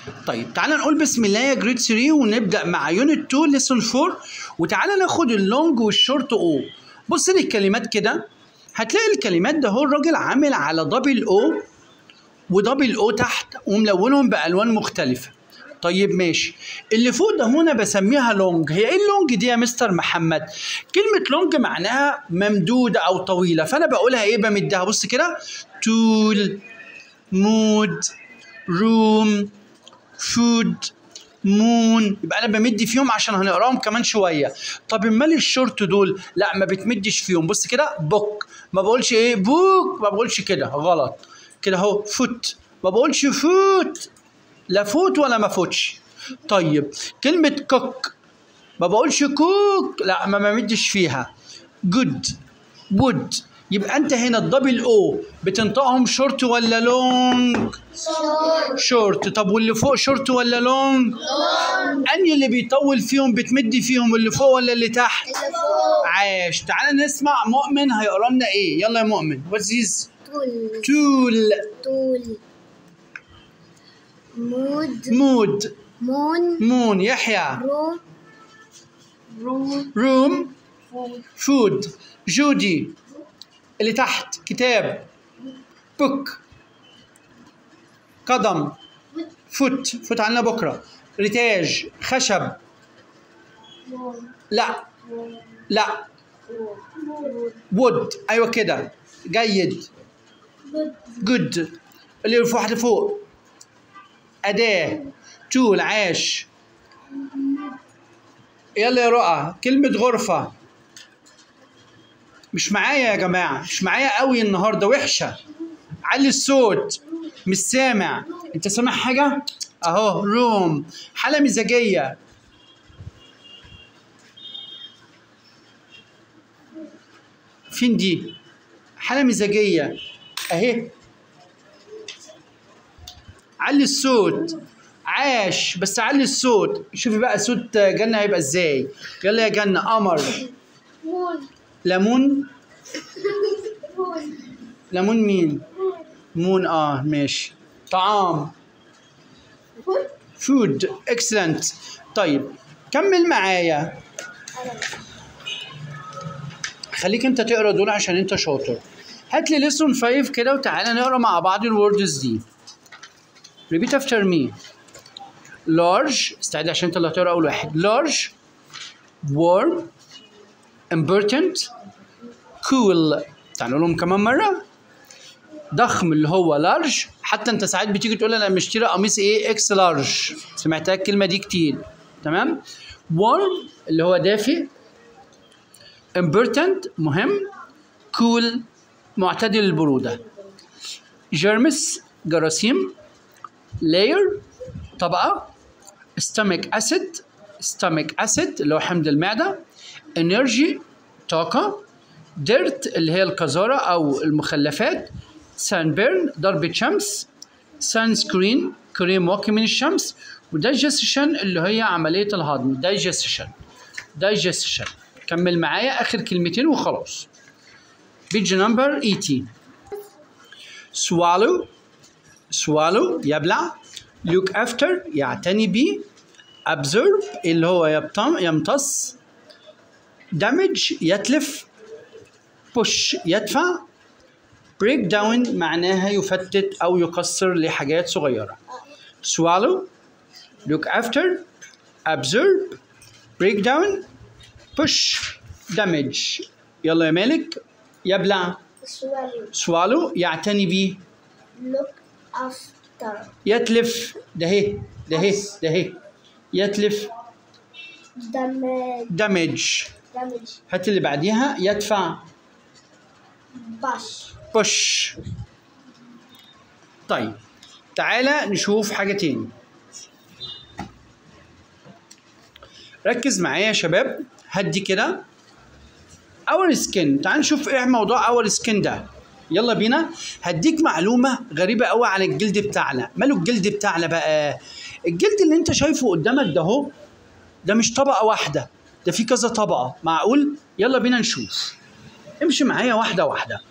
طيب تعالى نقول بسم الله يا جريد 3 ونبدا مع يونت 2 ليسون 4 وتعالى ناخد اللونج والشورت او بص للكلمات كده هتلاقي الكلمات ده هو الراجل عامل على دبل او ودبل او تحت وملونهم بالوان مختلفه طيب ماشي اللي فوق ده هنا بسميها لونج هي ايه اللونج دي يا مستر محمد كلمه لونج معناها ممدوده او طويله فانا بقولها ايه بمدها بص كده طول مود روم فود مون يبقى انا بمد فيهم عشان هنقراهم كمان شويه طب امال الشورت دول لا ما بتمدش فيهم بص كده بوك ما بقولش ايه بوك ما بقولش كده غلط كده اهو فوت ما بقولش فوت لا فوت ولا ما فوتش طيب كلمه كوك ما بقولش كوك لا ما بمدش فيها جود وود يبقى انت هنا الدبل او بتنطقهم شورت ولا لونج شورت طب واللي فوق شورت ولا لونج انهي اللي بيطول فيهم بتمد فيهم اللي فوق ولا اللي تحت اللي فوق عاش تعال نسمع مؤمن هيقرا لنا ايه يلا يا مؤمن واتس طول تول طول مود مود مون مون يحيى رو رو روم فود فود جودي اللي تحت كتاب بوك قدم فوت فوت علينا بكره ريتاج خشب لا لا وود ايوه كده جيد جود اللي في واحده فوق اداه تول عاش يلا يا رؤى كلمه غرفه مش معايا يا جماعه مش معايا قوي النهارده وحشه علي الصوت مش سامع انت سامع حاجه اهو روم حاله مزاجيه فين دي حاله مزاجيه اهي علي الصوت عاش بس علي الصوت شوفي بقى صوت جنة هيبقى ازاي يلا يا جنة قمر مون ليمون مون ليمون مين مون اه ماشي طعام فود فود اكسلنت طيب كمل معايا خليك انت تقرا دول عشان انت شاطر هات لي ليسون 5 كده وتعالى نقرا مع بعض الوردز دي repeat after me large استعد عشان انت اللي هتقرا اول واحد large warm important cool تعالوا لهم كمان مره ضخم اللي هو لارج حتى انت ساعات بتيجي تقول انا مشتري قميص ايه اكس لارج سمعتها الكلمه دي كتير تمام warm اللي هو دافئ important مهم cool معتدل البروده جيرمس جراثيم layer طبقه stomach acid stomach acid اللي هو حمض المعده energy طاقه dirt اللي هي القذاره او المخلفات sunburn ضربه شمس sunscreen كريم واقي من الشمس ودايجستشن اللي هي عمليه الهضم دايجستشن دايجستشن كمل معايا اخر كلمتين وخلاص بيج نمبر 80 swallow swallow يبلع look after يعتني بيه observe اللي هو يبطم يمتص damage يتلف push يدفع break down معناها يفتت أو يكسر لحاجات صغيرة swallow look after observe break down push damage يلا يا مالك يبلع swallow swallow يعتني بيه look after يتلف ده هي ده هي ده هي يتلف damage damage damage هات اللي بعديها يدفع bash بوش طيب تعالى نشوف حاجة تاني ركز معايا يا شباب هدي كده اور سكين تعال نشوف ايه موضوع اور سكين ده يلا بينا هديك معلومة غريبة قوي عن الجلد بتاعنا ماله الجلد بتاعنا بقى الجلد اللي انت شايفه قدامك ده اهو ده مش طبقة واحدة ده في كذا طبقة معقول يلا بينا نشوف امشي معايا واحدة واحدة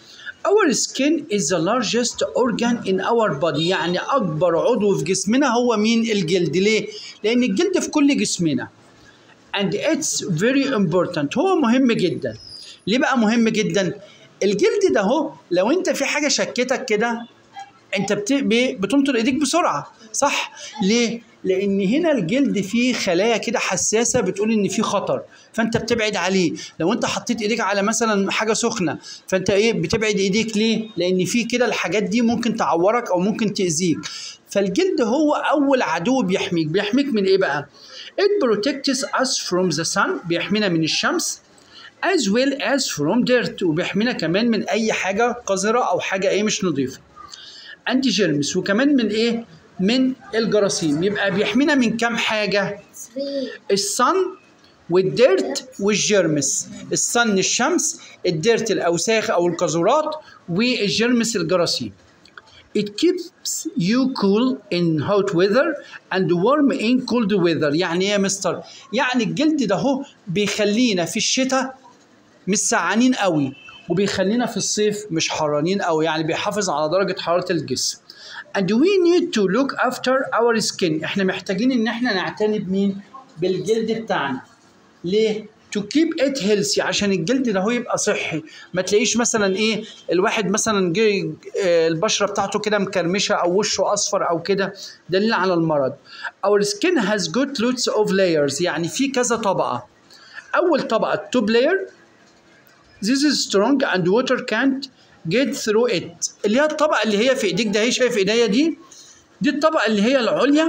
Our skin is the largest organ in our body يعني أكبر عضو في جسمنا هو مين الجلد ليه؟ لأن الجلد في كل جسمنا and it's very important هو مهم جدا ليه بقى مهم جدا؟ الجلد ده هو لو انت في حاجة شكتك كده انت بت... ب- بتنطر ايديك بسرعة صح؟ ليه؟ لأن هنا الجلد فيه خلايا كده حساسة بتقول إن في خطر فأنت بتبعد عليه لو أنت حطيت إيديك على مثلا حاجة سخنة فأنت إيه بتبعد إيديك ليه؟ لأن في كده الحاجات دي ممكن تعورك أو ممكن تأذيك فالجلد هو أول عدو بيحميك بيحميك من إيه بقى؟ It protects us from the sun بيحمينا من الشمس as well as from dirt وبيحمينا كمان من أي حاجة قذرة أو حاجة إيه مش نظيفة انتي جيرمس وكمان من ايه من الجراثيم يبقى بيحمينا من كام حاجه three الصن والديرت والجيرمس الصن الشمس الديرت الاوساخ او القاذورات والجيرمس الجراثيم It keeps you cool in hot weather and warm in cold weather يعني ايه يا مستر؟ يعني الجلد ده هو بيخلينا في الشتاء مش سعانين قوي وبيخلينا في الصيف مش حرانين قوي يعني بيحافظ على درجة حرارة الجسم and we need to look after our skin احنا محتاجين ان احنا نعتني بمين بالجلد بتاعنا ليه to keep it healthy عشان الجلد ده هو يبقى صحي ما تلاقيش مثلا ايه الواحد مثلا جه آه، البشره بتاعته كده مكرمشه او وشه اصفر او كده دليل على المرض our skin has got lots of layers يعني في كذا طبقه اول طبقه التوب layer This is strong and water can't get through it. اللي هي الطبقة اللي هي في ايديك ده هي شايف ايديا دي دي الطبقة اللي هي العليا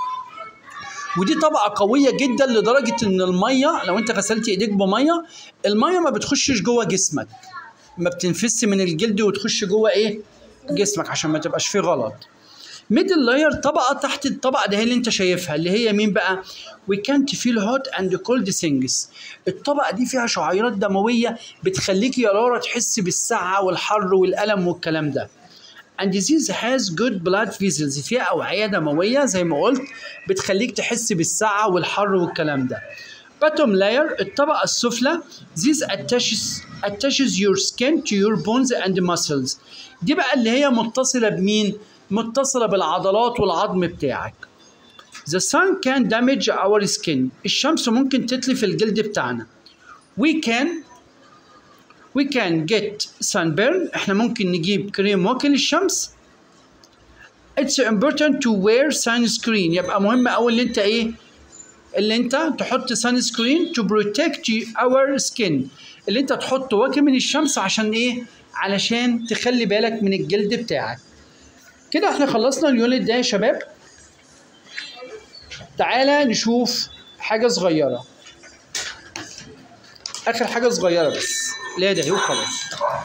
ودي طبقة قوية جدا لدرجة ان المية لو انت غسلت ايديك بمية المية ما بتخشش جوه جسمك ما بتنفس من الجلد وتخش جوه ايه جسمك عشان ما تبقاش فيه غلط ميدل لاير طبقة تحت الطبقة ده اللي انت شايفها اللي هي مين بقى؟ We can't feel hot and cold things. الطبقة دي فيها شعيرات دموية بتخليك يا لورا تحس بالسعة والحر والألم والكلام ده. And disease has good blood vessels فيها أوعية دموية زي ما قلت بتخليك تحس بالسعة والحر والكلام ده. Bottom layer الطبقة السفلى this attaches attaches your skin to your bones and muscles دي بقى اللي هي متصلة بمين؟ متصلة بالعضلات والعظم بتاعك. The sun can damage our skin. الشمس ممكن تتلف الجلد بتاعنا. We can we can get sunburn. احنا ممكن نجيب كريم واقي للشمس. It's important to wear sunscreen. يبقى مهم أوي اللي أنت إيه؟ اللي أنت تحط sunscreen to protect our skin. اللي أنت تحط واقي من الشمس عشان إيه؟ علشان تخلي بالك من الجلد بتاعك. كده احنا خلصنا اليونت ده يا شباب. تعالى نشوف حاجة صغيرة آخر حاجة صغيرة بس لا ده هي وخلاص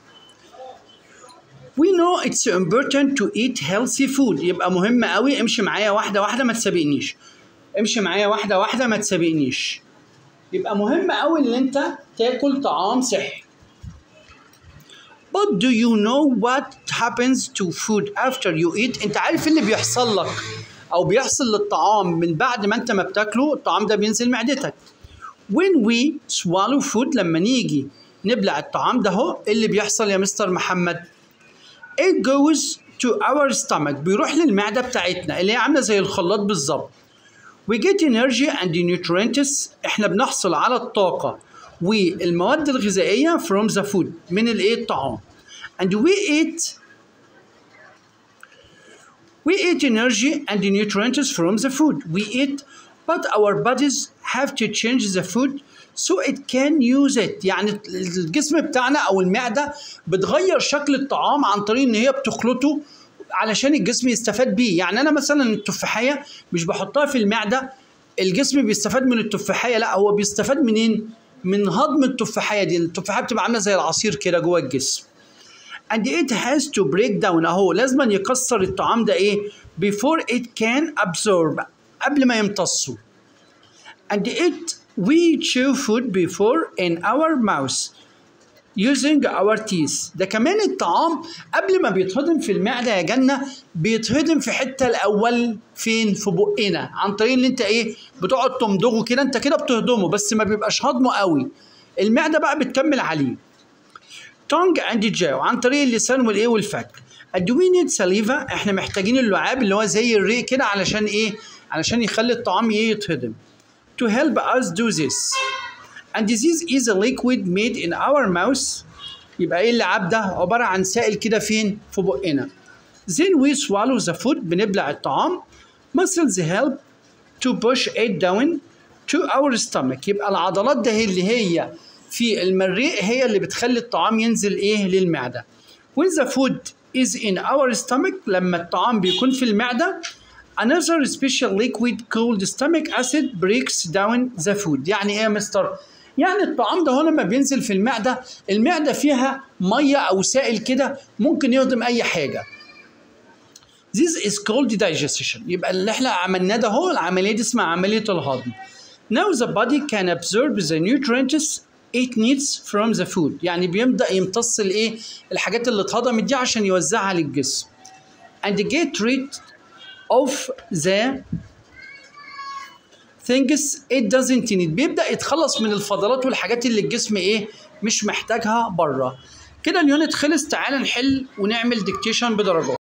We know it's important to eat healthy food يبقى مهم قوي امشي معايا واحدة واحدة ما تسابقنيش امشي معايا واحدة واحدة ما تسابقنيش يبقى مهم قوي ان انت تاكل طعام صحي But do you know what happens to food after you eat؟ انت عارف اللي بيحصل لك او بيحصل للطعام من بعد ما انت ما بتاكله الطعام ده بينزل معدتك when we swallow food لما نيجي نبلع الطعام ده هو إيه اللي بيحصل يا مستر محمد it goes to our stomach بيروح للمعدة بتاعتنا اللي هي عاملة زي الخلاط بالظبط we get energy and nutrients احنا بنحصل على الطاقة والمواد الغذائية from the food من الايه الطعام and we eat We eat energy and nutrients from the food we eat, but our bodies have to change the food so it can use it. يعني الجسم بتاعنا أو المعدة بتغير شكل الطعام عن طريق إن هي بتخلطه علشان الجسم يستفاد بيه. يعني أنا مثلا التفاحية مش بحطها في المعدة الجسم بيستفاد من التفاحية لا هو بيستفاد منين؟ من هضم التفاحية دي، التفاحية بتبقى عاملة زي العصير كده جوه الجسم. and it has to break down اهو لازم يكسر الطعام ده ايه before it can absorb قبل ما يمتصه and it we chew food before in our mouth using our teeth ده كمان الطعام قبل ما بيتهضم في المعدة يا جنة بيتهضم في حتة الأول فين في بقنا عن طريق اللي انت ايه بتقعد تمضغه كده انت كده بتهضمه بس ما بيبقاش هضمه قوي المعدة بقى بتكمل عليه tongue and jaw عن طريق اللسان والايه والفك do we need saliva احنا محتاجين اللعاب اللي هو زي الريق كده علشان ايه علشان يخلي الطعام ايه يتهضم to help us do this and this is a liquid made in our mouth يبقى ايه اللعاب ده عبارة عن سائل كده فين في بقنا then we swallow the food بنبلع الطعام muscles help to push it down to our stomach يبقى العضلات ده هي اللي هي في المريء هي اللي بتخلي الطعام ينزل ايه للمعدة when the food is in our stomach لما الطعام بيكون في المعدة another special liquid called stomach acid breaks down the food يعني ايه يا مستر يعني الطعام ده هو لما بينزل في المعدة المعدة فيها مية أو سائل كده ممكن يهضم أي حاجة This is called digestion يبقى اللي احنا عملناه ده هو العملية دي اسمها عملية الهضم Now the body can absorb the nutrients it needs from the food يعني بيبدأ يمتص الايه الحاجات اللي اتهضمت دي عشان يوزعها للجسم and get rid of the things it doesn't need بيبدأ يتخلص من الفضلات والحاجات اللي الجسم ايه مش محتاجها بره كده اليونت خلص تعال نحل ونعمل ديكتيشن بدرجات